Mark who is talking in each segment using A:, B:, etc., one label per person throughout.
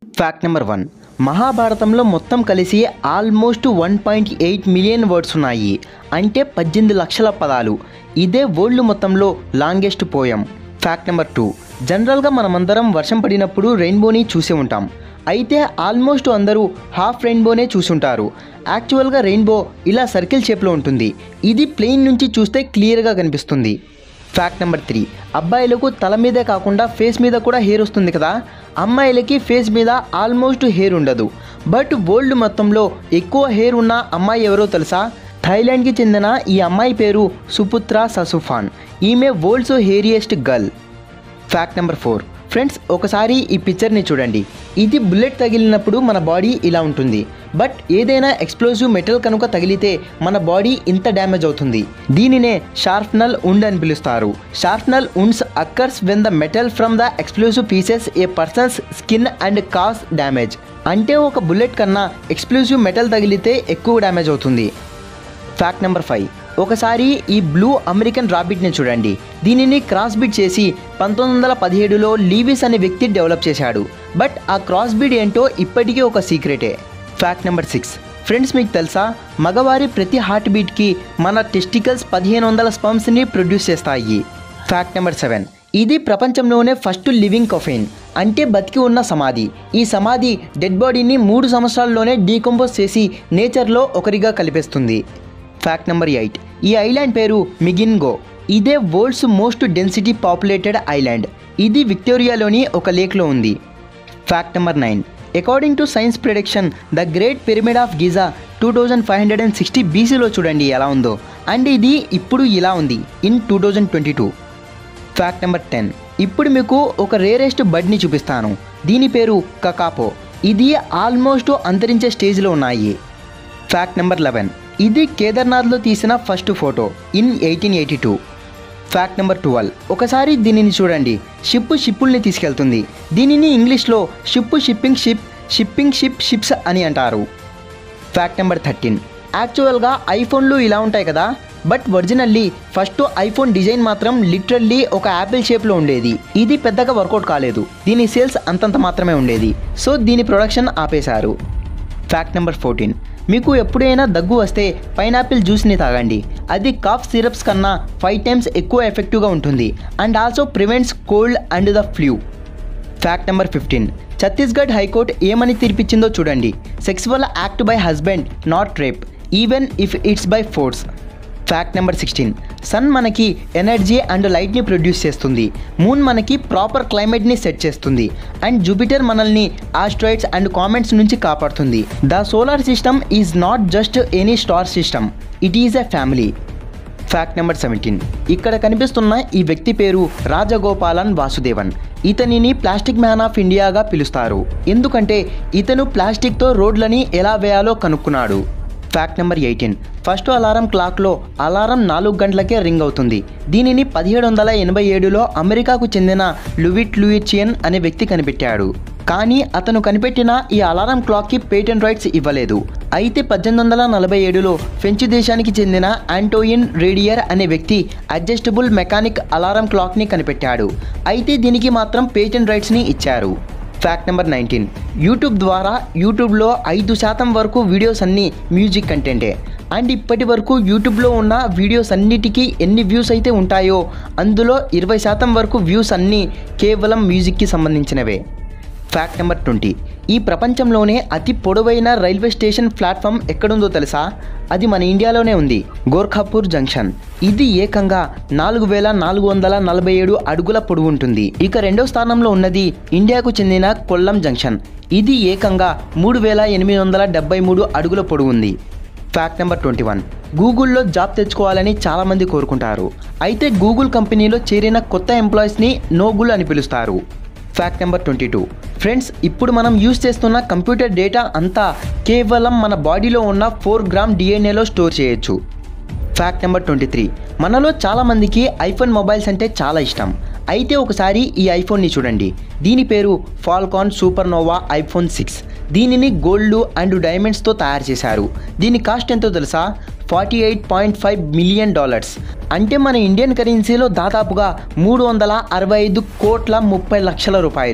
A: fact number one మహాభారతంలో మొత్తం కలిసి almost one point eight million words ఉన్నాయి అంటే పద్దెనిమిది లక్షల పదాలు ఇదే వరల్డ్ మొత్తంలో longest poem fact number two జనరల్గా మనమందరం వర్షం పడినప్పుడు రెయిన్బోని చూసి ఉంటాం అయితే ఆల్మోస్ట్ అందరూ హాఫ్ రెయిన్బోనే చూసుంటారు యాక్చువల్గా రెయిన్బో ఇలా సర్కిల్ షేప్లో ఉంటుంది ఇది ప్లెయిన్ నుంచి చూస్తే క్లియర్గా కనిపిస్తుంది ఫ్యాక్ట్ నెంబర్ త్రీ అబ్బాయిలకు తల మీదే కాకుండా ఫేస్ మీద కూడా హెయిర్ వస్తుంది కదా అమ్మాయిలకి ఫేస్ మీద ఆల్మోస్ట్ హెయిర్ ఉండదు బట్ వరల్డ్ మొత్తంలో ఎక్కువ హెయిర్ ఉన్న అమ్మాయి ఎవరో తెలుసా థాయిలాండ్కి చెందిన ఈ అమ్మాయి పేరు సుపుత్ర ససుఫాన్ ఈమె world's hairiest girl fact number four friends ఒకసారి ఈ పిక్చర్ని చూడండి ఇది బుల్లెట్ తగిలినప్పుడు మన బాడీ ఇలా ఉంటుంది బట్ ఏదైనా ఎక్స్ప్లోజివ్ మెటల్ కనుక తగిలితే మన బాడీ ఇంత డ్యామేజ్ అవుతుంది దీనినే షార్ప్నల్ ఉండ్ అని పిలుస్తారు shrapnel wounds occurs when the metal from the explosive pieces a person's skin and cause damage అంటే ఒక బుల్లెట్ కన్నా ఎక్స్ప్లోజివ్ మెటల్ తగిలితే ఎక్కువ డ్యామేజ్ అవుతుంది ఫ్యాక్ట్ నెంబర్ ఫైవ్ ఒకసారి ఈ బ్లూ అమెరికన్ రాబిట్ని చూడండి దీనిని క్రాస్ బీడ్ చేసి పంతొమ్మిది వందల పదిహేడులో లీవిస్ అనే వ్యక్తి డెవలప్ చేశాడు బట్ ఆ క్రాస్ బీడ్ ఏంటో ఇప్పటికీ ఒక సీక్రెటే ఫ్యాక్ట్ నెంబర్ సిక్స్ ఫ్రెండ్స్ మీకు తెలుసా మగవారి ప్రతి హార్ట్ బీట్కి మన టెస్టికల్స్ పదిహేను వందల స్పంప్స్ని ప్రొడ్యూస్ చేస్తాయి ఫ్యాక్ట్ నెంబర్ సెవెన్ ఇది ప్రపంచంలోనే ఫస్ట్ లివింగ్ కొఫైన్ అంటే బతికి ఉన్న సమాధి ఈ సమాధి డెడ్ బాడీని మూడు సంవత్సరాల్లోనే డీకంపోజ్ చేసి నేచర్లో ఒకరిగా కలిపేస్తుంది ఫ్యాక్ట్ నెంబర్ ఎయిట్ ఈ ఐలాండ్ పేరు మిగిన్గో ఇదే world's most density populated island ఇది విక్టోరియాలోని ఒక లేక్లో ఉంది fact number nine according to science prediction the great pyramid of Giza two thousand five hundred and sixty బీసీలో చూడండి ఎలా ఉందో అండ్ ఇది ఇప్పుడు ఇలా ఉంది in two thousand twenty two fact number ten ఇప్పుడు మీకు ఒక రేరెస్ట్ బడ్ని చూపిస్తాను దీని పేరు కకాపో ఇది ఆల్మోస్ట్ అంతరించే స్టేజ్లో ఉన్నాయి ఫ్యాక్ట్ నెంబర్ లెవెన్ ఇది కేదార్నాథ్లో తీసిన first photo in eighteen eighty two fact number twelve ఒకసారి దీనిని చూడండి షిప్ షిప్పుల్ని తీసుకెళ్తుంది దీనిని ఇంగ్లీష్లో ship shipping ship shipping ship ships అని అంటారు ఫ్యాక్ట్ నెంబర్ థర్టీన్ యాక్చువల్గా ఐఫోన్లు ఇలా ఉంటాయి కదా but originally first iPhone design మాత్రం లిటరల్లీ ఒక యాపిల్ షేప్లో ఉండేది ఇది పెద్దగా వర్కౌట్ కాలేదు దీని సేల్స్ అంతంత మాత్రమే ఉండేది సో దీని ప్రొడక్షన్ ఆపేశారు ఫ్యాక్ట్ నెంబర్ ఫోర్టీన్ మీకు ఎప్పుడైనా దగ్గు వస్తే పైనాపిల్ జ్యూస్ని తాగండి అది కాఫ్ సిరప్స్ కన్నా ఫైవ్ టైమ్స్ ఎక్కువ ఎఫెక్టివ్గా ఉంటుంది and also prevents cold and the flu fact number fifteen Chhattisgarh high court ఏమని తీర్పిచ్చిందో చూడండి sexual act by husband not rape even if it's by force fact number sixteen sun మనకి ఎనర్జీ అండ్ లైట్ని produce చేస్తుంది moon మనకి ప్రాపర్ క్లైమేట్ని set చేస్తుంది and Jupiter మనల్ని ఆస్ట్రాయిడ్స్ అండ్ కామెంట్స్ నుంచి కాపాడుతుంది the solar system is not just any star system it is a family fact number seventeen ఇక్కడ కనిపిస్తున్న ఈ వ్యక్తి పేరు రాజగోపాలన్ వాసుదేవన్ ఇతనిని ప్లాస్టిక్ మ్యాన్ ఆఫ్ ఇండియాగా పిలుస్తారు ఎందుకంటే ఇతను ప్లాస్టిక్తో రోడ్లని ఎలా వేయాలో కనుక్కున్నాడు fact number eighteen first alarm క్లాక్లో అలారం నాలుగు గంటలకే రింగ్ అవుతుంది దీనిని పదిహేడు వందల ఎనభై ఏడులో అమెరికాకు చెందిన లువిట్ లూయిచియన్ అనే వ్యక్తి కనిపెట్టాడు కానీ అతను కనిపెట్టిన ఈ అలారం క్లాక్కి పేటెంట్ రైట్స్ ఇవ్వలేదు అయితే పద్దెనిమిది వందల నలభై ఏడులో ఫ్రెంచ్ దేశానికి చెందిన ఆంటోయిన్ రేడియర్ అనే వ్యక్తి అడ్జస్టబుల్ మెకానిక్ అలారం క్లాక్ని కనిపెట్టాడు అయితే దీనికి మాత్రం పేటెంట్ రైట్స్ని ఇచ్చారు ఫ్యాక్ట్ నెంబర్ నైన్టీన్ యూట్యూబ్ ద్వారా యూట్యూబ్లో ఐదు శాతం వరకు వీడియోస్ అన్నీ మ్యూజిక్ కంటెంటే అండ్ ఇప్పటి వరకు యూట్యూబ్లో ఉన్న వీడియోస్ అన్నిటికీ ఎన్ని వ్యూస్ అయితే ఉంటాయో అందులో ఇరవై శాతం వరకు వ్యూస్ అన్నీ కేవలం మ్యూజిక్కి సంబంధించినవే ఫ్యాక్ట్ నెంబర్ ట్వంటీ ఈ ప్రపంచంలోనే అతి పొడవైన రైల్వే స్టేషన్ ప్లాట్ఫామ్ ఎక్కడుందో తెలుసా అది మన ఇండియాలోనే ఉంది గోర్ఖాపూర్ జంక్షన్ ఇది ఏకంగా నాలుగు వేల నాలుగు వందల నలభై ఏడు అడుగుల పొడవు ఉంటుంది ఇక రెండో స్థానంలో ఉన్నది ఇండియాకు చెందిన కొల్లం జంక్షన్ ఇది ఏకంగా మూడు వేల ఎనిమిది వందల డెబ్బై మూడు అడుగుల పొడవు ఉంది ఫ్యాక్ట్ నెంబర్ ట్వంటీ వన్ గూగుల్లో జాబ్ తెచ్చుకోవాలని చాలామంది కోరుకుంటారు అయితే గూగుల్ కంపెనీలో చేరిన కొత్త ఎంప్లాయీస్ని నోగుల్ అని పిలుస్తారు fact number twenty two friends ఇప్పుడు మనం యూస్ చేస్తున్న కంప్యూటర్ డేటా అంతా కేవలం మన బాడీలో ఉన్న ఫోర్ గ్రామ్ డిఎన్ఏలో స్టోర్ చేయొచ్చు ఫ్యాక్ట్ నెంబర్ ట్వంటీ త్రీ మనలో చాలామందికి ఐఫోన్ మొబైల్స్ అంటే చాలా ఇష్టం అయితే ఒకసారి ఈ ఐఫోన్ని చూడండి దీని పేరు Falcon supernova iPhone six దీనిని గోల్డ్ అండ్ డైమండ్స్తో తయారు చేశారు దీని కాస్ట్ ఎంతో తెలుసా forty eight point five million dollars అంటే మన ఇండియన్ కరెన్సీలో దాదాపుగా మూడు వందల అరవై ఐదు కోట్ల ముప్పై లక్షల రూపాయలు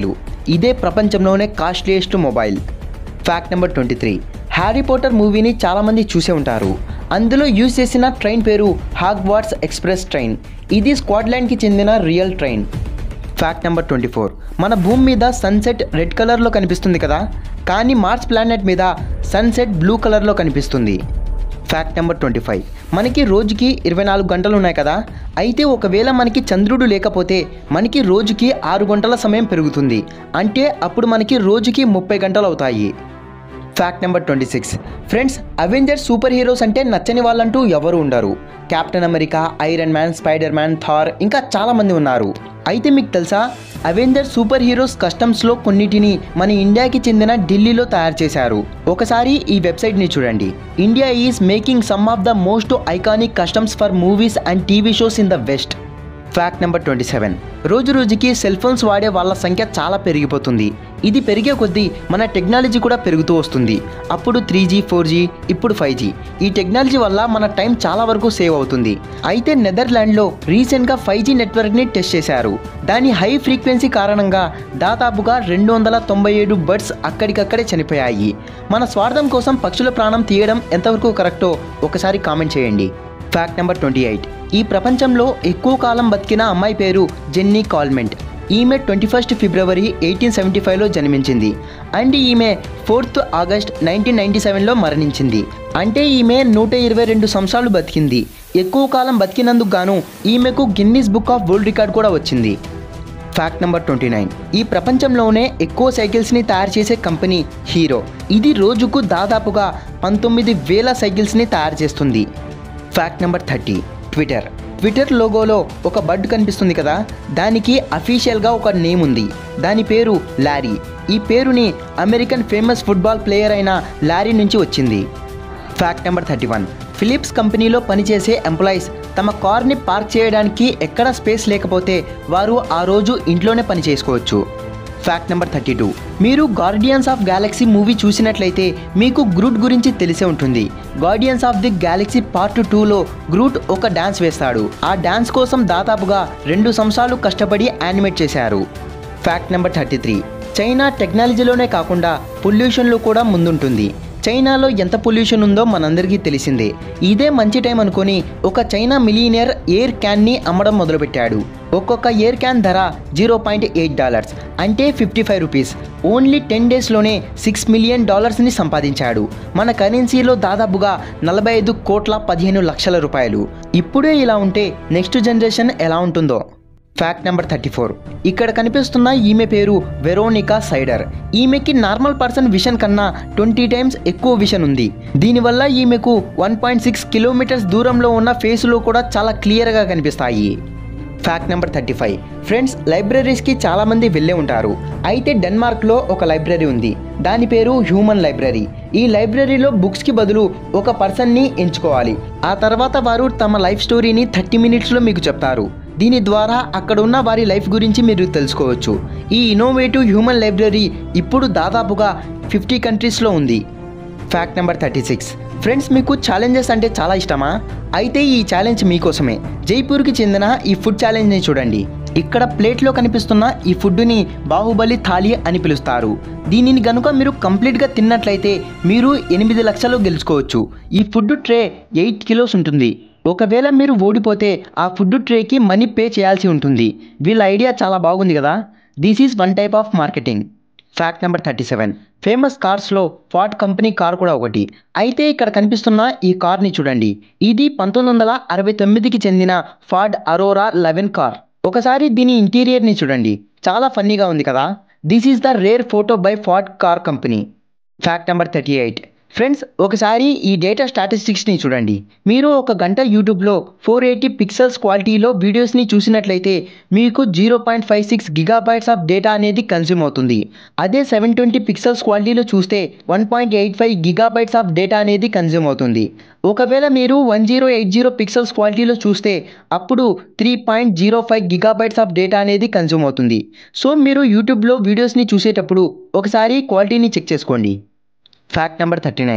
A: ఇదే ప్రపంచంలోనే costliest mobile fact number twenty three Harry Potter మూవీని చాలామంది చూసే ఉంటారు అందులో యూజ్ చేసిన ట్రైన్ పేరు హాగ్వార్ట్స్ ఎక్స్ప్రెస్ ట్రైన్ ఇది స్కాట్లాండ్కి చెందిన real train fact number twenty four మన భూమి మీద సన్సెట్ రెడ్ కలర్లో కనిపిస్తుంది కదా కానీ మార్స్ ప్లానెట్ మీద సన్సెట్ బ్లూ కలర్లో కనిపిస్తుంది ఫ్యాక్ట్ నెంబర్ ట్వంటీ ఫైవ్ మనకి రోజుకి ఇరవై నాలుగు గంటలు ఉన్నాయి కదా అయితే ఒకవేళ మనకి చంద్రుడు లేకపోతే మనకి రోజుకి ఆరు గంటల సమయం పెరుగుతుంది అంటే అప్పుడు మనకి రోజుకి ముప్పై గంటలు అవుతాయి fact number twenty six friends Avengers super heroes అంటే నచ్చని వాళ్ళంటూ ఎవరు ఉండరు Captain America Iron Man Spider Man Thor ఇంకా చాలామంది ఉన్నారు అయితే మీకు తెలుసా అవెంజర్ సూపర్ హీరోస్ కస్టమ్స్లో కొన్నిటిని మన ఇండియాకి చెందిన ఢిల్లీలో తయారు చేశారు ఒకసారి ఈ వెబ్సైట్ని చూడండి India is making some of the most iconic customs for movies and TV shows in the west fact number twenty seven రోజు రోజుకి సెల్ ఫోన్స్ వాడే వాళ్ళ సంఖ్య చాలా పెరిగిపోతుంది ఇది పెరిగే కొద్దీ మన టెక్నాలజీ కూడా పెరుగుతూ వస్తుంది అప్పుడు త్రీ జీ ఫోర్ జీ ఇప్పుడు ఫైవ్ జీ ఈ టెక్నాలజీ వల్ల మన టైం చాలా వరకు సేవ్ అవుతుంది అయితే నెదర్లాండ్లో రీసెంట్గా ఫైవ్ జీ నెట్వర్క్ని టెస్ట్ చేశారు దాని హై ఫ్రీక్వెన్సీ కారణంగా దాదాపుగా రెండు వందల తొంభై ఏడు బర్డ్స్ అక్కడికక్కడే చనిపోయాయి మన స్వార్థం కోసం పక్షుల ప్రాణం తీయడం ఎంతవరకు కరెక్టో ఒకసారి కామెంట్ చేయండి ఫ్యాక్ట్ నెంబర్ ట్వంటీ ఎయిట్ ఈ ప్రపంచంలో ఎక్కువ కాలం బతికిన అమ్మాయి పేరు జెన్నీ కాల్మెంట్ ఈమె twenty first February eighteen seventy ఫైవ్లో జన్మించింది అండ్ ఈమె ఫోర్త్ ఆగస్ట్ నైన్టీన్ నైన్టీ సెవెన్లో మరణించింది అంటే ఈమె నూట ఇరవై రెండు సంవత్సరాలు బతికింది ఎక్కువ కాలం బతికినందుకు గాను ఈమెకు Guinness book of world record కూడా వచ్చింది ఫ్యాక్ట్ నెంబర్ ట్వంటీ నైన్ ఈ ప్రపంచంలోనే ఎక్కువ సైకిల్స్ని తయారు చేసే కంపెనీ హీరో ఇది రోజుకు దాదాపుగా పంతొమ్మిది వేల సైకిల్స్ని తయారు చేస్తుంది fact number thirty Twitter Twitter లోగోలో ఒక బర్డ్ కనిపిస్తుంది కదా దానికి అఫీషియల్గా ఒక నేమ్ ఉంది దాని పేరు లారీ ఈ పేరుని అమెరికన్ ఫేమస్ ఫుట్బాల్ ప్లేయర్ అయిన లారీ నుంచి వచ్చింది fact number thirty one Philips కంపెనీలో పనిచేసే ఎంప్లాయీస్ తమ కార్ని పార్క్ చేయడానికి ఎక్కడ స్పేస్ లేకపోతే వారు ఆ రోజు ఇంట్లోనే పని చేసుకోవచ్చు ఫ్యాక్ట్ నెంబర్ థర్టీ టూ మీరు గార్డియన్స్ ఆఫ్ గ్యాలక్సీ మూవీ చూసినట్లయితే మీకు గ్రూట్ గురించి తెలిసే ఉంటుంది Guardians of the galaxy part టూలో గ్రూట్ ఒక డ్యాన్స్ వేస్తాడు ఆ డ్యాన్స్ కోసం దాదాపుగా రెండు సంవత్సరాలు కష్టపడి యానిమేట్ చేశారు fact number thirty three China టెక్నాలజీలోనే కాకుండా పొల్యూషన్లో కూడా ముందుంటుంది చైనాలో ఎంత పొల్యూషన్ ఉందో మనందరికీ తెలిసిందే ఇదే మంచి టైం అనుకొని ఒక చైనా మిలీనియర్ ఎయిర్ క్యాన్ని అమ్మడం మొదలుపెట్టాడు ఒక్కొక్క ఎయిర్ క్యాన్ ధర జీరో పాయింట్ ఎయిట్ డాలర్స్ అంటే fifty five rupees only ten డేస్లోనే సిక్స్ మిలియన్ డాలర్స్ని సంపాదించాడు మన కరెన్సీలో దాదాపుగా నలభై ఐదు కోట్ల పదిహేను లక్షల రూపాయలు ఇప్పుడే ఇలా ఉంటే నెక్స్ట్ జనరేషన్ ఎలా ఉంటుందో ఫ్యాక్ట్ నెంబర్ థర్టీ ఫోర్ ఇక్కడ కనిపిస్తున్న ఈమె పేరు వెరోనికా సైడర్ ఈమెకి నార్మల్ పర్సన్ విషన్ కన్నా ట్వంటీ టైమ్స్ ఎక్కువ విషన్ ఉంది దీనివల్ల ఈమెకు వన్ పాయింట్ సిక్స్ కిలోమీటర్స్ దూరంలో ఉన్న ఫేస్లో కూడా చాలా క్లియర్గా కనిపిస్తాయి fact number thirty five friends లైబ్రరీస్కి చాలామంది వెళ్ళే ఉంటారు అయితే డెన్మార్క్లో ఒక లైబ్రరీ ఉంది దాని పేరు హ్యూమన్ లైబ్రరీ ఈ లైబ్రరీలో బుక్స్కి బదులు ఒక పర్సన్ని ఎంచుకోవాలి ఆ తర్వాత వారు తమ లైఫ్ స్టోరీని థర్టీ మినిట్స్లో మీకు చెప్తారు దీని ద్వారా అక్కడ ఉన్న వారి లైఫ్ గురించి మీరు తెలుసుకోవచ్చు ఈ ఇన్నోవేటివ్ హ్యూమన్ లైబ్రరీ ఇప్పుడు దాదాపుగా ఫిఫ్టీ కంట్రీస్లో ఉంది fact number thirty six friends మీకు ఛాలెంజెస్ అంటే చాలా ఇష్టమా అయితే ఈ ఛాలెంజ్ మీకోసమే జైపూర్కి చెందిన ఈ ఫుడ్ ఛాలెంజ్ని చూడండి ఇక్కడ ప్లేట్లో కనిపిస్తున్న ఈ ఫుడ్ని బాహుబలి థాలి అని పిలుస్తారు దీనిని గనుక మీరు కంప్లీట్గా తిన్నట్లయితే మీరు ఎనిమిది లక్షలు గెలుచుకోవచ్చు ఈ ఫుడ్ ట్రే ఎయిట్ కిలోస్ ఉంటుంది ఒకవేళ మీరు ఓడిపోతే ఆ ఫుడ్ ట్రేకి మనీ పే చేయాల్సి ఉంటుంది వీళ్ళ ఐడియా చాలా బాగుంది కదా this is one type of marketing fact number thirty seven famous కార్స్లో ఫార్డ్ కంపెనీ కార్ కూడా ఒకటి అయితే ఇక్కడ కనిపిస్తున్న ఈ కార్ని చూడండి ఇది పంతొమ్మిది వందల అరవై తొమ్మిదికి చెందిన ఫార్డ్ అరోరా లెవెన్ కార్ ఒకసారి దీని ఇంటీరియర్ని చూడండి చాలా ఫన్నీగా ఉంది కదా this is the rare photo by Ford car company fact number thirty eight friends ఒకసారి ఈ డేటా స్టాటిస్టిక్స్ని చూడండి మీరు ఒక గంట యూట్యూబ్లో ఫోర్ ఎయిటీ పిక్సెల్స్ క్వాలిటీలో వీడియోస్ని చూసినట్లయితే మీకు zero point five six gigabytes of data అనేది కన్జ్యూమ్ అవుతుంది అదే సెవెన్ ట్వంటీ పిక్సెల్స్ క్వాలిటీలో చూస్తే one point eight five gigabytes of data అనేది కన్జ్యూమ్ అవుతుంది ఒకవేళ మీరు one zero eight zero pixels క్వాలిటీలో చూస్తే అప్పుడు three point zero five gigabytes of data అనేది కన్జ్యూమ్ అవుతుంది సో మీరు యూట్యూబ్లో వీడియోస్ని చూసేటప్పుడు ఒకసారి క్వాలిటీని చెక్ చేసుకోండి ఫ్యాక్ట్ నెంబర్ థర్టీ నైన్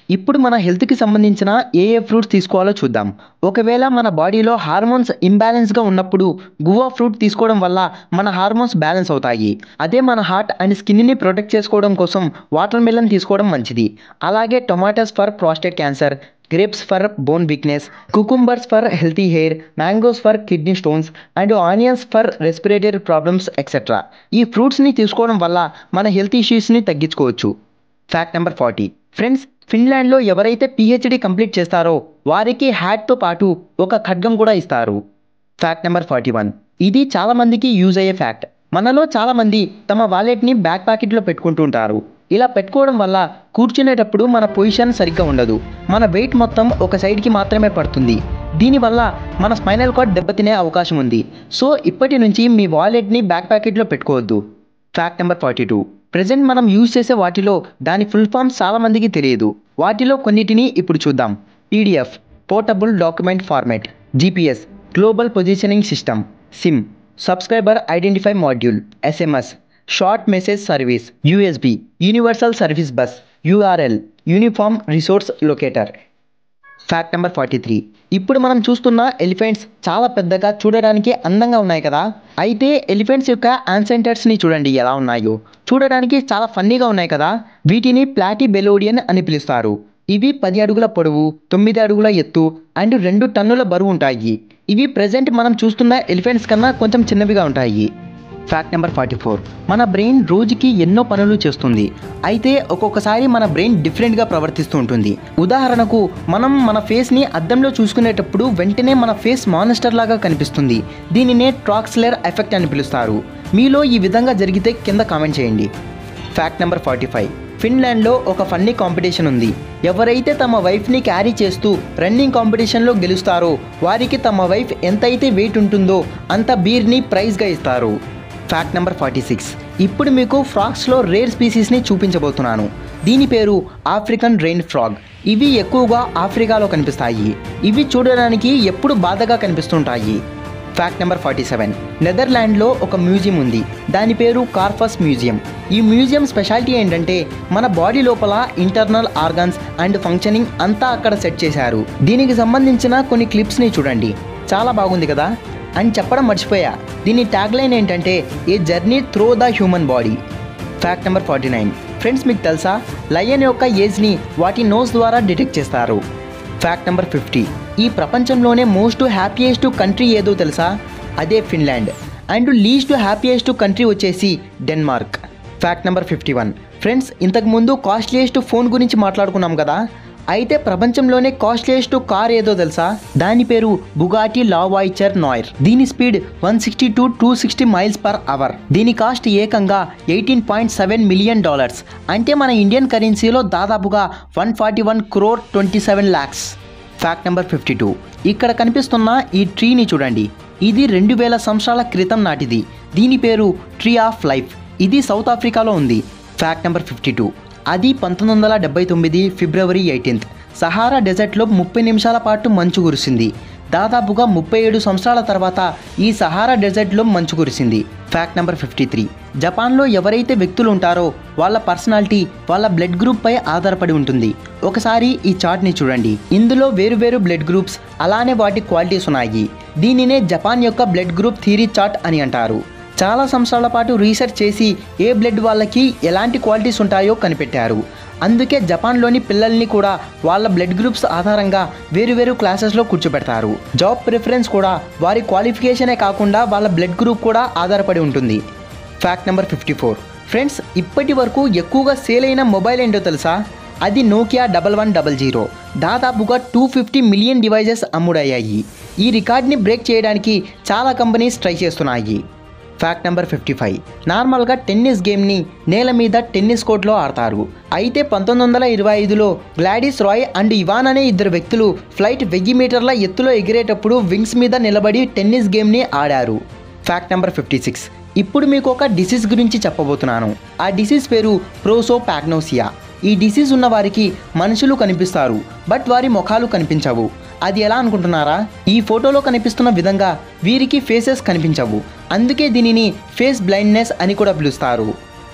A: ఇప్పుడు మన హెల్త్కి సంబంధించిన ఏ ఏ ఫ్రూట్స్ తీసుకోవాలో చూద్దాం ఒకవేళ మన బాడీలో హార్మోన్స్ ఇంబ్యాలెన్స్గా ఉన్నప్పుడు గువా ఫ్రూట్ తీసుకోవడం వల్ల మన హార్మోన్స్ బ్యాలెన్స్ అవుతాయి అదే మన హార్ట్ అండ్ స్కిన్ని ప్రొటెక్ట్ చేసుకోవడం కోసం వాటర్ మిలన్ తీసుకోవడం మంచిది అలాగే tomatoes for prostate cancer grapes for bone weakness cucumbers for healthy hair mangoes for kidney stones and onions for respiratory problems etcetera ఈ ఫ్రూట్స్ని తీసుకోవడం వల్ల మన హెల్త్ ఇష్యూస్ని తగ్గించుకోవచ్చు ఫ్యాక్ట్ నెంబర్ ఫార్టీ ఫ్రెండ్స్ ఫిన్లాండ్లో ఎవరైతే పిహెచ్డి కంప్లీట్ చేస్తారో వారికి హ్యాట్తో పాటు ఒక ఖడ్గం కూడా ఇస్తారు ఫ్యాక్ట్ నెంబర్ ఫార్టీ వన్ ఇది చాలా మందికి యూజ్ అయ్యే ఫ్యాక్ట్ మనలో చాలా మంది తమ వాలెట్ని బ్యాక్ ప్యాకెట్లో పెట్టుకుంటూ ఉంటారు ఇలా పెట్టుకోవడం వల్ల కూర్చునేటప్పుడు మన పొజిషన్ సరిగ్గా ఉండదు మన వెయిట్ మొత్తం ఒక సైడ్కి మాత్రమే పడుతుంది దీనివల్ల మన స్పైనల్ కార్డ్ దెబ్బతినే అవకాశం ఉంది సో ఇప్పటి నుంచి మీ వాలెట్ని బ్యాక్ ప్యాకెట్లో పెట్టుకోవద్దు fact number forty two present మనం యూజ్ చేసే వాటిలో దాని ఫుల్ ఫామ్ చాలా మందికి తెలియదు వాటిలో కొన్నిటిని ఇప్పుడు చూద్దాం PDF portable document format GPS global positioning system SIM subscriber identify module SMS short message service USB universal service bus URL uniform resource locator fact number forty three ఇప్పుడు మనం చూస్తున్న ఎలిఫెంట్స్ చాలా పెద్దగా చూడడానికి అందంగా ఉన్నాయి కదా అయితే ఎలిఫెంట్స్ యొక్క యాన్సెంటర్స్ని చూడండి ఎలా ఉన్నాయో చూడడానికి చాలా ఫన్నీగా ఉన్నాయి కదా వీటిని ప్లాటీ బెలోడియన్ అని పిలుస్తారు ఇవి పది అడుగుల పొడవు తొమ్మిది అడుగుల ఎత్తు అండ్ రెండు టన్నుల బరువు ఉంటాయి ఇవి ప్రజెంట్ మనం చూస్తున్న ఎలిఫెంట్స్ కన్నా కొంచెం చిన్నవిగా ఉంటాయి ఫ్యాక్ట్ నెంబర్ ఫార్టీ ఫోర్ మన బ్రెయిన్ రోజుకి ఎన్నో పనులు చేస్తుంది అయితే ఒక్కొక్కసారి మన బ్రెయిన్ డిఫరెంట్గా ప్రవర్తిస్తూ ఉంటుంది ఉదాహరణకు మనం మన ఫేస్ని అద్దంలో చూసుకునేటప్పుడు వెంటనే మన ఫేస్ మానిస్టర్ లాగా కనిపిస్తుంది దీనినే ట్రాక్స్లర్ ఎఫెక్ట్ అని పిలుస్తారు మీలో ఈ విధంగా జరిగితే కింద కామెంట్ చేయండి ఫ్యాక్ట్ నెంబర్ ఫార్టీ ఫైవ్ ఫిన్లాండ్లో ఒక ఫన్నీ కాంపిటీషన్ ఉంది ఎవరైతే తమ వైఫ్ని క్యారీ చేస్తూ రన్నింగ్ కాంపిటీషన్లో గెలుస్తారో వారికి తమ వైఫ్ ఎంతైతే వెయిట్ ఉంటుందో అంత బీర్ని ప్రైజ్గా ఇస్తారు ఫ్యాక్ట్ నెంబర్ ఫార్టీ సిక్స్ ఇప్పుడు మీకు ఫ్రాగ్స్లో రేర్ స్పీసీస్ని చూపించబోతున్నాను దీని పేరు ఆఫ్రికన్ రెయిన్ ఫ్రాగ్ ఇవి ఎక్కువగా ఆఫ్రికాలో కనిపిస్తాయి ఇవి చూడడానికి ఎప్పుడు బాధగా కనిపిస్తుంటాయి ఫ్యాక్ట్ నెంబర్ ఫార్టీ సెవెన్ నెదర్లాండ్లో ఒక మ్యూజియం ఉంది దాని పేరు కార్ఫస్ మ్యూజియం ఈ మ్యూజియం స్పెషాలిటీ ఏంటంటే మన బాడీ లోపల ఇంటర్నల్ ఆర్గన్స్ అండ్ ఫంక్షనింగ్ అంతా అక్కడ సెట్ చేశారు దీనికి సంబంధించిన కొన్ని క్లిప్స్ని చూడండి చాలా బాగుంది కదా అని చెప్పడం మర్చిపోయా దీని ట్యాగ్లైన్ ఏంటంటే a journey through the human body fact number forty nine friends మీకు తెలుసా లయన్ యొక్క ఏజ్ని వాటి నోస్ ద్వారా డిటెక్ట్ చేస్తారు ఫ్యాక్ట్ నెంబర్ ఫిఫ్టీ ఈ ప్రపంచంలోనే మోస్ట్ హ్యాపీయెస్ట్ కంట్రీ ఏదో తెలుసా అదే Finland and least happiest country వచ్చేసి Denmark fact number fifty one friends ఇంతకుముందు కాస్ట్లీయెస్ట్ ఫోన్ గురించి మాట్లాడుకున్నాం కదా అయితే ప్రపంచంలోనే కాస్ట్లీయెస్ట్ కార్ ఏదో తెలుసా దాని పేరు బుగాటి లావాయిచర్ నాయర్ దీని speed one sixty to two sixty miles per hour దీని కాస్ట్ ఏకంగా eighteen point seven million dollars అంటే మన ఇండియన్ కరెన్సీలో దాదాపుగా one forty one crore twenty seven lakhs fact number fifty two ఇక్కడ కనిపిస్తున్న ఈ ట్రీని చూడండి ఇది రెండు వేల సంవత్సరాల క్రితం నాటిది దీని పేరు ట్రీ ఆఫ్ లైఫ్ ఇది సౌత్ ఆఫ్రికాలో ఉంది ఫ్యాక్ట్ నెంబర్ ఫిఫ్టీ టూ అది పంతొమ్మిది వందల డెబ్బై తొమ్మిది ఫిబ్రవరి ఎయిటీన్త్ సహారా డెజర్ట్లో ముప్పై నిమిషాల పాటు మంచు కురిసింది దాదాపుగా ముప్పై ఏడు సంవత్సరాల తర్వాత ఈ సహారా డెజర్ట్లో మంచు కురిసింది ఫ్యాక్ట్ నెంబర్ ఫిఫ్టీ త్రీ జపాన్లో ఎవరైతే వ్యక్తులు ఉంటారో వాళ్ళ పర్సనాలిటీ వాళ్ళ బ్లడ్ గ్రూప్ పై ఆధారపడి ఉంటుంది ఒకసారి ఈ చార్ట్ని చూడండి ఇందులో వేరువేరు బ్లడ్ గ్రూప్స్ అలానే వాటి క్వాలిటీస్ ఉన్నాయి దీనినే జపాన్ యొక్క బ్లడ్ గ్రూప్ థీరీ చార్ట్ అని అంటారు చాలా సంవత్సరాల పాటు రీసెర్చ్ చేసి ఏ బ్లడ్ వాళ్ళకి ఎలాంటి క్వాలిటీస్ ఉంటాయో కనిపెట్టారు అందుకే జపాన్లోని పిల్లల్ని కూడా వాళ్ళ బ్లడ్ గ్రూప్స్ ఆధారంగా వేరువేరు క్లాసెస్లో కూర్చోబెడతారు జాబ్ ప్రిఫరెన్స్ కూడా వారి క్వాలిఫికేషనే కాకుండా వాళ్ళ బ్లడ్ గ్రూప్ కూడా ఆధారపడి ఉంటుంది fact number fifty four friends ఇప్పటి వరకు ఎక్కువగా సేల్ అయిన మొబైల్ ఏంటో తెలుసా అది Nokia double one double zero దాదాపుగా టూ ఫిఫ్టీ మిలియన్ డివైజెస్ అమ్ముడయ్యాయి ఈ రికార్డ్ని బ్రేక్ చేయడానికి చాలా కంపెనీస్ ట్రై చేస్తున్నాయి ఫ్యాక్ట్ నెంబర్ ఫిఫ్టీ ఫైవ్ నార్మల్గా టెన్నిస్ గేమ్ని నేల మీద టెన్నిస్ కోర్ట్లో ఆడతారు అయితే పంతొమ్మిది వందల ఇరవై ఐదులో గ్లాడిస్ రాయ్ అండ్ ఇవాన్ అనే ఇద్దరు వ్యక్తులు ఫ్లైట్ వెయ్యి మీటర్ల ఎత్తులో ఎగిరేటప్పుడు వింగ్స్ మీద నిలబడి టెన్నిస్ గేమ్ని ఆడారు ఫ్యాక్ట్ నెంబర్ ఫిఫ్టీ సిక్స్ ఇప్పుడు మీకు ఒక డిసీజ్ గురించి చెప్పబోతున్నాను ఆ డిసీజ్ పేరు ప్రోసోపాగ్నోసియా ఈ డిసీజ్ ఉన్న వారికి మనుషులు కనిపిస్తారు బట్ వారి ముఖాలు కనిపించవు అది ఎలా అనుకుంటున్నారా ఈ ఫోటోలో కనిపిస్తున్న విధంగా వీరికి ఫేసెస్ కనిపించవు అందుకే దీనిని ఫేస్ బ్లైండ్నెస్ అని కూడా పిలుస్తారు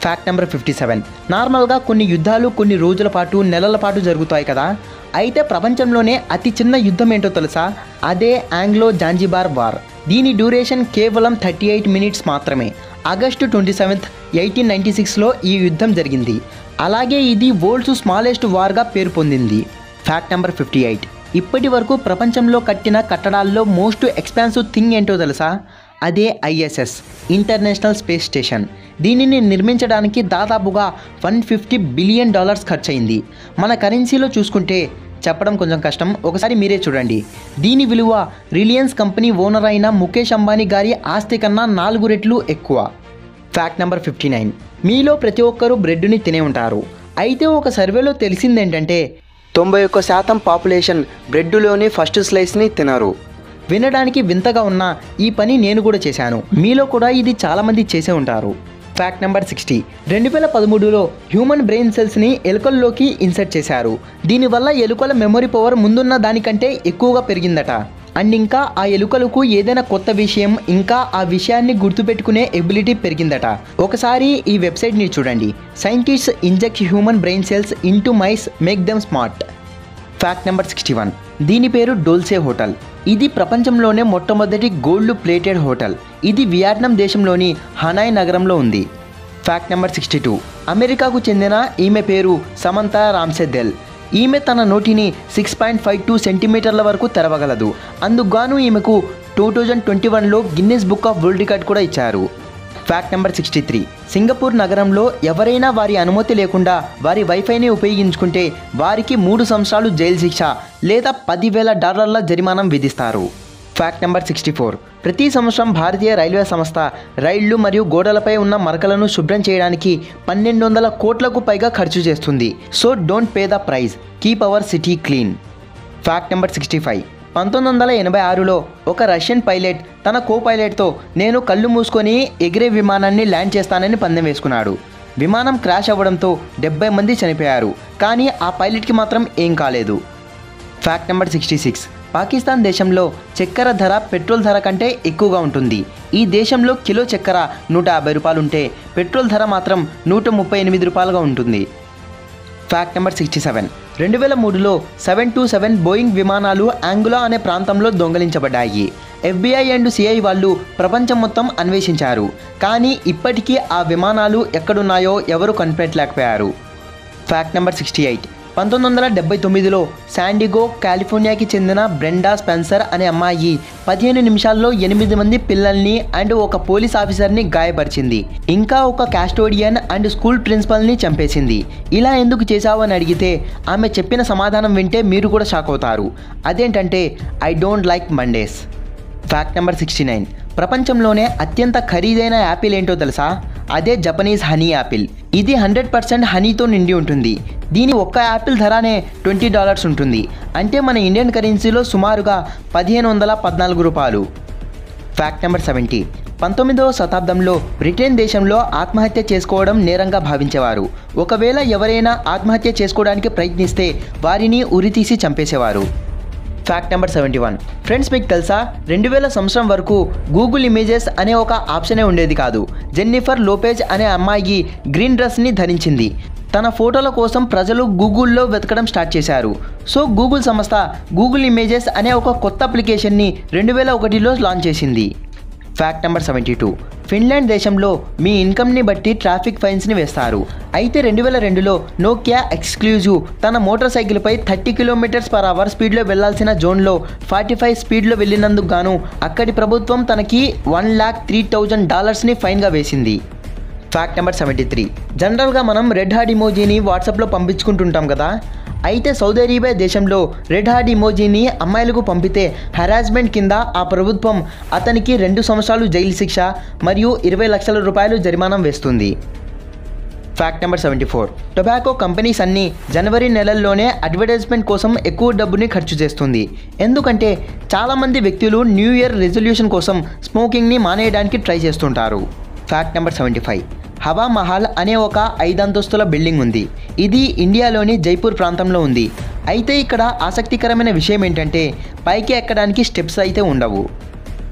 A: ఫ్యాక్ట్ నెంబర్ ఫిఫ్టీ సెవెన్ నార్మల్గా కొన్ని యుద్ధాలు కొన్ని రోజుల పాటు నెలల పాటు జరుగుతాయి కదా అయితే ప్రపంచంలోనే అతి చిన్న యుద్ధం ఏంటో తెలుసా అదే ఆంగ్లో జాంజిబార్ వార్ దీని డ్యూరేషన్ కేవలం థర్టీ ఎయిట్ మినిట్స్ మాత్రమే August twenty seventh eighteen ninety సిక్స్లో ఈ యుద్ధం జరిగింది అలాగే ఇది వరల్డ్స్ స్మాలెస్ట్ వార్గా పేరు పొందింది ఫ్యాక్ట్ నెంబర్ ఫిఫ్టీ ఎయిట్ ఇప్పటి వరకు ప్రపంచంలో కట్టిన కట్టడాల్లో మోస్ట్ ఎక్స్పాన్సివ్ థింగ్ ఏంటో తెలుసా అదే ఐఎస్ఎస్ ఇంటర్నేషనల్ స్పేస్ స్టేషన్ దీనిని నిర్మించడానికి దాదాపుగా వన్ ఫిఫ్టీ బిలియన్ డాలర్స్ ఖర్చయింది మన కరెన్సీలో చూసుకుంటే చెప్పడం కొంచెం కష్టం ఒకసారి మీరే చూడండి దీని విలువ రిలయన్స్ కంపెనీ ఓనర్ అయిన ముఖేష్ అంబానీ గారి ఆస్తి కన్నా నాలుగు రెట్లు ఎక్కువ ఫ్యాక్ట్ నెంబర్ ఫిఫ్టీ నైన్ మీలో ప్రతి ఒక్కరూ బ్రెడ్ని తినే ఉంటారు అయితే ఒక సర్వేలో తెలిసింది ఏంటంటే తొంభై ఒక్క శాతం పాపులేషన్ బ్రెడ్లోని ఫస్ట్ స్లైస్ని తినరు వినడానికి వింతగా ఉన్న ఈ పని నేను కూడా చేశాను మీలో కూడా ఇది చాలామంది చేసే ఉంటారు ఫ్యాక్ట్ నెంబర్ సిక్స్టీ రెండు వేల పదమూడులో హ్యూమన్ బ్రెయిన్ సెల్స్ని ఎలుకల్లోకి ఇన్సర్ట్ చేశారు దీనివల్ల ఎలుకల మెమొరీ పవర్ ముందున్న దానికంటే ఎక్కువగా పెరిగిందట అండ్ ఇంకా ఆ ఎలుకలకు ఏదైనా కొత్త విషయం ఇంకా ఆ విషయాన్ని గుర్తుపెట్టుకునే ఎబిలిటీ పెరిగిందట ఒకసారి ఈ వెబ్సైట్ని చూడండి scientists inject human brain cells into mice make them smart fact number sixty one దీని పేరు డోల్సే హోటల్ ఇది ప్రపంచంలోనే మొట్టమొదటి గోల్డ్ ప్లేటెడ్ హోటల్ ఇది వియట్నాం దేశంలోని హనాయ్ నగరంలో ఉంది ఫ్యాక్ట్ నెంబర్ సిక్స్టీ టూ అమెరికాకు చెందిన ఈమె పేరు సమంత రామ్సెద్దెల్ ఈమె తన నోటిని సిక్స్ పాయింట్ ఫైవ్ టూ సెంటీమీటర్ల వరకు తెరవగలదు అందుకుగాను ఈమెకు టూ థౌజండ్ ట్వంటీ వన్లో Guinness book of world record కూడా ఇచ్చారు fact number sixty three Singapore నగరంలో ఎవరైనా వారి అనుమతి లేకుండా వారి వైఫైని ఉపయోగించుకుంటే వారికి మూడు సంవత్సరాలు జైలు శిక్ష లేదా పదివేల డాలర్ల జరిమానం విధిస్తారు ఫ్యాక్ట్ నెంబర్ సిక్స్టీ ఫోర్ ప్రతి సంవత్సరం భారతీయ రైల్వే సంస్థ రైళ్లు మరియు గోడలపై ఉన్న మరకలను శుభ్రం చేయడానికి పన్నెండు వందల కోట్లకు పైగా ఖర్చు చేస్తుంది so don't pay the prize keep our city clean fact number sixty five పంతొమ్మిది వందల ఎనభై ఆరులో ఒక రష్యన్ పైలట్ తన కో పైలట్తో నేను కళ్ళు మూసుకొని ఎగిరే విమానాన్ని ల్యాండ్ చేస్తానని పందెం వేసుకున్నాడు విమానం క్రాష్ అవ్వడంతో డెబ్బై మంది చనిపోయారు కానీ ఆ పైలట్కి మాత్రం ఏం కాలేదు fact number sixty six Pakistan దేశంలో చక్కెర ధర పెట్రోల్ ధర కంటే ఎక్కువగా ఉంటుంది ఈ దేశంలో కిలో చక్కెర నూట యాభై రూపాయలు ఉంటే పెట్రోల్ ధర మాత్రం నూట ముప్పై ఎనిమిది రూపాయలుగా ఉంటుంది ఫ్యాక్ట్ నెంబర్ సిక్స్టీ సెవెన్ రెండు వేల మూడులో సెవెన్ టూ సెవెన్ బోయింగ్ విమానాలు యాంగులా అనే ప్రాంతంలో దొంగలించబడ్డాయి ఎఫ్బిఐ అండ్ సిఐ వాళ్ళు ప్రపంచం మొత్తం అన్వేషించారు కానీ ఇప్పటికీ ఆ విమానాలు ఎక్కడున్నాయో ఎవరు కనిపెట్టలేకపోయారు ఫ్యాక్ట్ నెంబర్ సిక్స్టీ ఎయిట్ పంతొమ్మిది వందల డెబ్బై తొమ్మిదిలో శాండిగో కాలిఫోర్నియాకి చెందిన బ్రెండా స్పెన్సర్ అనే అమ్మాయి పదిహేను నిమిషాల్లో ఎనిమిది మంది పిల్లల్ని అండ్ ఒక పోలీస్ ఆఫీసర్ని గాయపరిచింది ఇంకా ఒక కాస్టోడియన్ అండ్ స్కూల్ ప్రిన్సిపల్ని చంపేసింది ఇలా ఎందుకు చేశావు అని అడిగితే ఆమె చెప్పిన సమాధానం వింటే మీరు కూడా షాక్ అవుతారు అదేంటంటే I don't like Mondays fact number sixty nine ప్రపంచంలోనే అత్యంత ఖరీదైన యాపిల్ ఏంటో తెలుసా అదే జపనీస్ హనీ యాపిల్ ఇది హండ్రెడ్ పర్సెంట్ హనీతో నిండి ఉంటుంది దీని ఒక్క యాపిల్ ధరనే ట్వంటీ డాలర్స్ ఉంటుంది అంటే మన ఇండియన్ కరెన్సీలో సుమారుగా పదిహేను వందల పద్నాలుగు రూపాయలు ఫ్యాక్ట్ నెంబర్ సెవెంటీ పంతొమ్మిదవ శతాబ్దంలో బ్రిటన్ దేశంలో ఆత్మహత్య చేసుకోవడం నేరంగా భావించేవారు ఒకవేళ ఎవరైనా ఆత్మహత్య చేసుకోవడానికి ప్రయత్నిస్తే వారిని ఉరితీసి చంపేసేవారు fact number seventy one friends మీకు తెలుసా రెండు వేల సంవత్సరం వరకు గూగుల్ ఇమేజెస్ అనే ఒక ఆప్షనే ఉండేది కాదు జెన్నిఫర్ లోపేజ్ అనే అమ్మాయి గ్రీన్ డ్రెస్ని ధరించింది తన ఫోటోల కోసం ప్రజలు గూగుల్లో వెతకడం స్టార్ట్ చేశారు సో గూగుల్ సంస్థ గూగుల్ ఇమేజెస్ అనే ఒక కొత్త అప్లికేషన్ని రెండు వేల ఒకటిలో లాంచ్ చేసింది fact number seventy two Finland దేశంలో మీ ఇన్కమ్ని బట్టి ట్రాఫిక్ ఫైన్స్ని వేస్తారు అయితే రెండు వేల రెండులో నోకియా ఎక్స్క్లూజివ్ తన మోటార్ సైకిల్పై థర్టీ కిలోమీటర్స్ పర్ అవర్ స్పీడ్లో వెళ్లాల్సిన జోన్లో ఫార్టీ ఫైవ్ స్పీడ్లో వెళ్ళినందుకు గాను అక్కడి ప్రభుత్వం తనకి వన్ ల్యాక్ త్రీ థౌజండ్ డాలర్స్ని ఫైన్గా వేసింది ఫ్యాక్ట్ నెంబర్ సెవెంటీ త్రీ జనరల్గా మనం రెడ్ హార్ట్ ఇమోజీని వాట్సాప్లో పంపించుకుంటుంటాం కదా అయితే సౌదీ అరేబియా దేశంలో రెడ్ హార్ట్ ఇమోజీని అమ్మాయిలకు పంపితే హెరాస్మెంట్ కింద ఆ ప్రభుత్వం అతనికి రెండు సంవత్సరాలు జైలు శిక్ష మరియు ఇరవై లక్షల రూపాయలు జరిమానం వేస్తుంది fact number seventy four tobacco companies అన్నీ జనవరి నెలల్లోనే అడ్వర్టైజ్మెంట్ కోసం ఎక్కువ డబ్బుని ఖర్చు చేస్తుంది ఎందుకంటే చాలామంది వ్యక్తులు న్యూ ఇయర్ రెజల్యూషన్ కోసం స్మోకింగ్ని మానేయడానికి ట్రై చేస్తుంటారు fact number seventy five Hawa Mahal అనే ఒక ఐదంతస్తుల బిల్డింగ్ ఉంది ఇది ఇండియాలోని జైపూర్ ప్రాంతంలో ఉంది అయితే ఇక్కడ ఆసక్తికరమైన విషయం ఏంటంటే పైకి ఎక్కడానికి స్టెప్స్ అయితే ఉండవు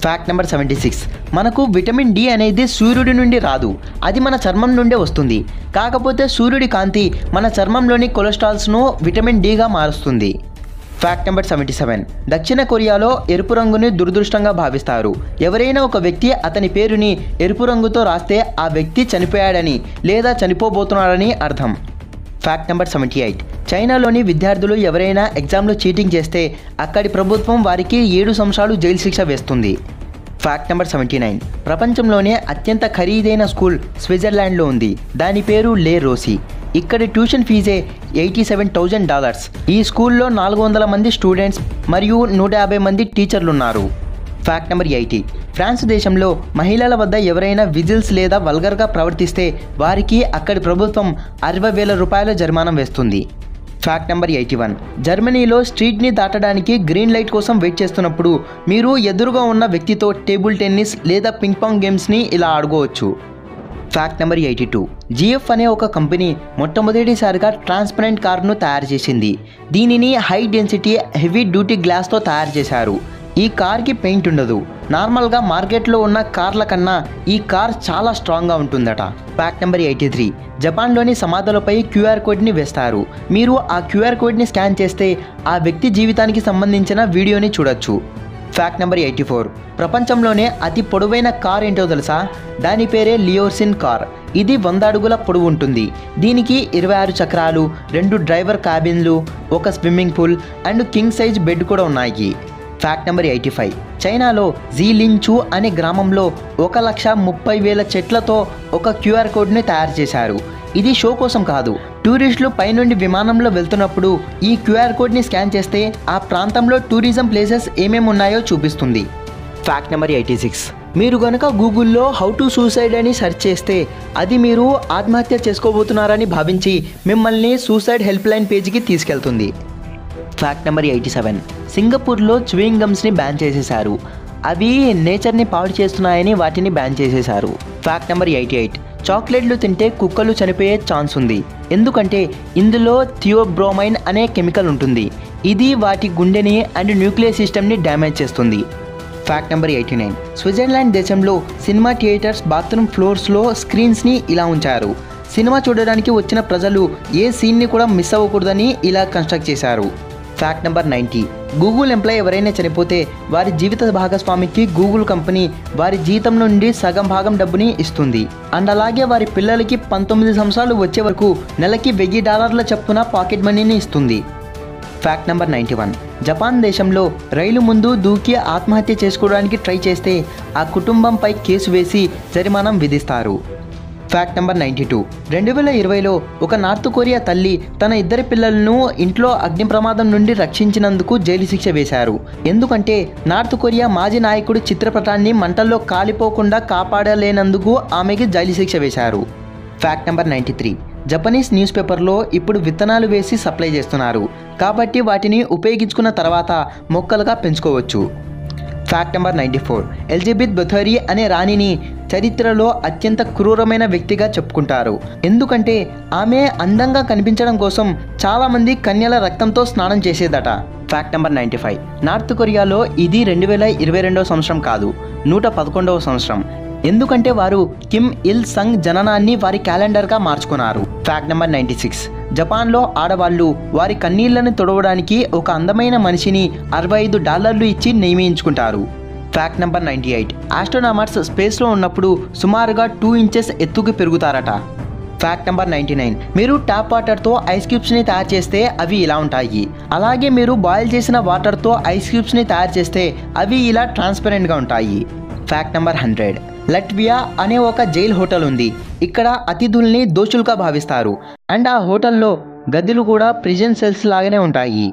A: ఫ్యాక్ట్ నెంబర్ సెవెంటీ సిక్స్ మనకు విటమిన్ డి అనేది సూర్యుడి నుండి రాదు అది మన చర్మం నుండే వస్తుంది కాకపోతే సూర్యుడి కాంతి మన చర్మంలోని కొలెస్ట్రాల్స్ను విటమిన్ డిగా మారుస్తుంది ఫ్యాక్ట్ నెంబర్ సెవెంటీ సెవెన్ దక్షిణ కొరియాలో ఎరుపు రంగుని దురదృష్టంగా భావిస్తారు ఎవరైనా ఒక వ్యక్తి అతని పేరుని ఎరుపు రంగుతో రాస్తే ఆ వ్యక్తి చనిపోయాడని లేదా చనిపోబోతున్నాడని అర్థం ఫ్యాక్ట్ నెంబర్ సెవెంటీ ఎయిట్ చైనాలోని విద్యార్థులు ఎవరైనా ఎగ్జామ్లో చీటింగ్ చేస్తే అక్కడి ప్రభుత్వం వారికి ఏడు సంవత్సరాలు జైలు శిక్ష వేస్తుంది ఫ్యాక్ట్ నెంబర్ సెవెంటీ నైన్ ప్రపంచంలోనే అత్యంత ఖరీదైన స్కూల్ స్విట్జర్లాండ్లో ఉంది దాని పేరు లే రోసి ఇక్కడి ట్యూషన్ ఫీజే ఎయిటీ సెవెన్ థౌజండ్ డాలర్స్ ఈ స్కూల్లో నాలుగు వందల మంది స్టూడెంట్స్ మరియు నూట యాభై మంది టీచర్లు ఉన్నారు ఫ్యాక్ట్ నెంబర్ ఎయిటీ ఫ్రాన్స్ దేశంలో మహిళల వద్ద ఎవరైనా విజిల్స్ లేదా వల్గర్గా ప్రవర్తిస్తే వారికి అక్కడి ప్రభుత్వం అరవై వేల రూపాయల జరిమానా వేస్తుంది ఫ్యాక్ట్ నెంబర్ ఎయిటీ వన్ జర్మనీలో స్ట్రీట్ని దాటడానికి గ్రీన్ లైట్ కోసం వెయిట్ చేస్తున్నప్పుడు మీరు ఎదురుగా ఉన్న వ్యక్తితో టేబుల్ టెన్నిస్ లేదా పింగ్ పాంగ్ గేమ్స్ని ఇలా ఆడుకోవచ్చు fact number eighty two GF అనే ఒక కంపెనీ మొట్టమొదటిసారిగా ట్రాన్స్పరెంట్ కార్ను తయారు చేసింది దీనిని హై డెన్సిటీ హెవీ డ్యూటీ గ్లాస్తో తయారు చేశారు ఈ కార్కి పెయింట్ ఉండదు నార్మల్గా మార్కెట్లో ఉన్న కార్ల కన్నా ఈ కార్ చాలా స్ట్రాంగ్గా ఉంటుందట ఫ్యాక్ట్ నెంబర్ ఎయిటీ త్రీ జపాన్లోని సమాధులపై క్యూఆర్ కోడ్ని వేస్తారు మీరు ఆ క్యూఆర్ కోడ్ని స్కాన్ చేస్తే ఆ వ్యక్తి జీవితానికి సంబంధించిన వీడియోని చూడొచ్చు ఫ్యాక్ట్ నెంబర్ ఎయిటీ ఫోర్ ప్రపంచంలోనే అతి పొడవైన కార్ ఏంటో తెలుసా దాని పేరే లియోర్సిన్ కార్ ఇది వంద అడుగుల పొడవు ఉంటుంది దీనికి ఇరవై ఆరు చక్రాలు రెండు డ్రైవర్ క్యాబిన్లు ఒక swimming pool and king size bed కూడా ఉన్నాయి ఫ్యాక్ట్ నెంబర్ ఎయిటీ ఫైవ్ చైనాలో జీలించు అనే గ్రామంలో ఒక లక్ష ముప్పై వేల చెట్లతో ఒక క్యూఆర్ కోడ్ని తయారు చేశారు ఇది షో కోసం కాదు టూరిస్టులు పైనుండి విమానంలో వెళ్తున్నప్పుడు ఈ క్యూఆర్ కోడ్ని స్కాన్ చేస్తే ఆ ప్రాంతంలో టూరిజం ప్లేసెస్ ఏమేమి ఉన్నాయో చూపిస్తుంది ఫ్యాక్ట్ నెంబర్ ఎయిటీ సిక్స్ మీరు కనుక గూగుల్లో హౌ టు సూసైడ్ అని సెర్చ్ చేస్తే అది మీరు ఆత్మహత్య చేసుకోబోతున్నారని భావించి మిమ్మల్ని సూసైడ్ హెల్ప్ లైన్ పేజీకి తీసుకెళ్తుంది ఫ్యాక్ట్ నెంబర్ ఎయిటీ సెవెన్ సింగపూర్లో చ్యూయింగ్ గమ్స్ని బ్యాన్ చేసేశారు అవి నేచర్ని పాడు చేస్తున్నాయని వాటిని బ్యాన్ చేసేశారు ఫ్యాక్ట్ నెంబర్ ఎయిటీ ఎయిట్ చాక్లెట్లు తింటే కుక్కలు చనిపోయే ఛాన్స్ ఉంది ఎందుకంటే ఇందులో థియోబ్రోమైన్ అనే కెమికల్ ఉంటుంది ఇది వాటి గుండెని అండ్ న్యూక్లియర్ సిస్టమ్ని డ్యామేజ్ చేస్తుంది fact number eighty nine Switzerland దేశంలో సినిమా థియేటర్స్ బాత్రూమ్ ఫ్లోర్స్లో స్క్రీన్స్ని ఇలా ఉంచారు సినిమా చూడడానికి వచ్చిన ప్రజలు ఏ సీన్ని కూడా మిస్ అవ్వకూడదని ఇలా కన్స్ట్రక్ట్ చేశారు fact number ninety Google employee ఎవరైనా చనిపోతే వారి జీవిత భాగస్వామికి గూగుల్ కంపెనీ వారి జీతం నుండి సగం భాగం డబ్బుని ఇస్తుంది అండ్ అలాగే వారి పిల్లలకి పంతొమ్మిది సంవత్సరాలు వచ్చే వరకు నెలకి వెయ్యి డాలర్ల చొప్పున పాకెట్ మనీని ఇస్తుంది fact number ninety one Japan దేశంలో రైలు ముందు దూకి ఆత్మహత్య చేసుకోవడానికి ట్రై చేస్తే ఆ కుటుంబంపై కేసు వేసి జరిమానం విధిస్తారు ఫ్యాక్ట్ నెంబర్ నైంటీ టూ రెండు వేల ఇరవైలో ఒక నార్త్ కొరియా తల్లి తన ఇద్దరి పిల్లలను ఇంట్లో అగ్ని ప్రమాదం నుండి రక్షించినందుకు జైలు శిక్ష వేశారు ఎందుకంటే నార్త్ కొరియా మాజీ నాయకుడి చిత్రపటాన్ని మంటల్లో కాలిపోకుండా కాపాడలేనందుకు ఆమెకి జైలు శిక్ష వేశారు fact number ninety three Japanese news పేపర్లో ఇప్పుడు విత్తనాలు వేసి సప్లై చేస్తున్నారు కాబట్టి వాటిని ఉపయోగించుకున్న తర్వాత మొక్కలుగా పెంచుకోవచ్చు fact number ninety four Elizabeth Bathory అనే రాణిని చరిత్రలో అత్యంత క్రూరమైన వ్యక్తిగా చెప్పుకుంటారు ఎందుకంటే ఆమె అందంగా కనిపించడం కోసం చాలామంది కన్యల రక్తంతో స్నానం చేసేదట fact number ninety five North కొరియాలో ఇది రెండు వేల ఇరవై రెండవ సంవత్సరం కాదు నూట పదకొండవ సంవత్సరం ఎందుకంటే వారు కిమ్ ఇల్ సంగ్ జననాన్ని వారి క్యాలెండర్గా మార్చుకున్నారు ఫ్యాక్ట్ నెంబర్ నైంటీ సిక్స్ జపాన్లో ఆడవాళ్ళు వారి కన్నీళ్లను తొడవడానికి ఒక అందమైన మనిషిని అరవై ఐదు డాలర్లు ఇచ్చి నియమించుకుంటారు fact number ninety eight astronomers స్పేస్లో ఉన్నప్పుడు సుమారుగా టూ ఇంచెస్ ఎత్తుకు పెరుగుతారట ఫ్యాక్ట్ నెంబర్ నైంటీ నైన్ మీరు ట్యాప్ వాటర్తో ఐస్ క్యూబ్స్ని తయారు చేస్తే అవి ఇలా ఉంటాయి అలాగే మీరు బాయిల్ చేసిన వాటర్తో ఐస్ క్యూబ్స్ని తయారు చేస్తే అవి ఇలా ట్రాన్స్పరెంట్గా ఉంటాయి ఫ్యాక్ట్ నెంబర్ హండ్రెడ్ లట్వియా అనే ఒక జైల్ హోటల్ ఉంది ఇక్కడ అతిథుల్ని దోషులుగా భావిస్తారు అండ్ ఆ హోటల్లో గదులు కూడా ప్రిజన్ సెల్స్ లాగానే ఉంటాయి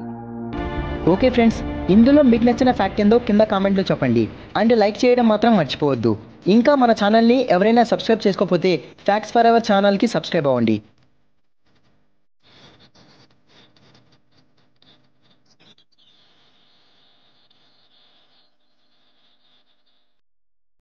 A: ఓకే ఫ్రెండ్స్ ఇందులో మీకు నచ్చిన ఫ్యాక్ట్ ఏందో కింద కామెంట్లో చెప్పండి అండ్ లైక్ చేయడం మాత్రం మర్చిపోవద్దు ఇంకా మన ఛానల్ని ఎవరైనా సబ్స్క్రైబ్ చేసుకోకపోతే ఫ్యాక్ట్స్ ఫర్ ఎవర్ ఛానల్కి సబ్స్క్రైబ్ అవ్వండి